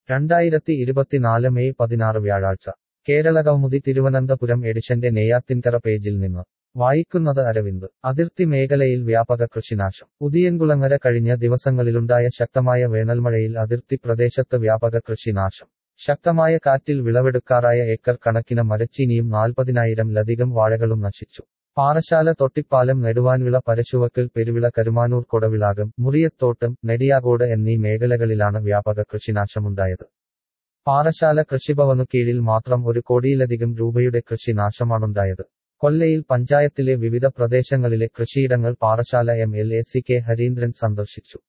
രണ്ടായിരത്തി ഇരുപത്തിനാല് മെയ് പതിനാറ് വ്യാഴാഴ്ച കേരളകൗമുദി തിരുവനന്തപുരം എഡിഷന്റെ നെയ്യാത്തിൻകര പേജിൽ നിന്ന് വായിക്കുന്നത് അരവിന്ദ് അതിർത്തി മേഖലയിൽ വ്യാപക കൃഷിനാശം ഉദിയൻകുളങ്ങര കഴിഞ്ഞ ദിവസങ്ങളിലുണ്ടായ ശക്തമായ വേനൽമഴയിൽ അതിർത്തി പ്രദേശത്ത് വ്യാപക കൃഷിനാശം ശക്തമായ കാറ്റിൽ വിളവെടുക്കാറായ ഏക്കർ കണക്കിന് മരച്ചീനിയും നാൽപ്പതിനായിരം ലധികം വാഴകളും നശിച്ചു പാറശാല തൊട്ടിപ്പാലം നെടുവാൻവിള പരശുവക്കൽ പെരുവിള കരുമാനൂർ കൊടവിളാകം മുറിയത്തോട്ടം നെടിയാകോട് എന്നീ മേഖലകളിലാണ് വ്യാപക കൃഷിനാശമുണ്ടായത് പാറശാല കൃഷിഭവനു കീഴിൽ മാത്രം ഒരു കോടിയിലധികം രൂപയുടെ കൃഷിനാശമാണുണ്ടായത് കൊല്ലയിൽ പഞ്ചായത്തിലെ വിവിധ പ്രദേശങ്ങളിലെ കൃഷിയിടങ്ങൾ Parassala M L A C K Hareendran സന്ദർശിച്ചു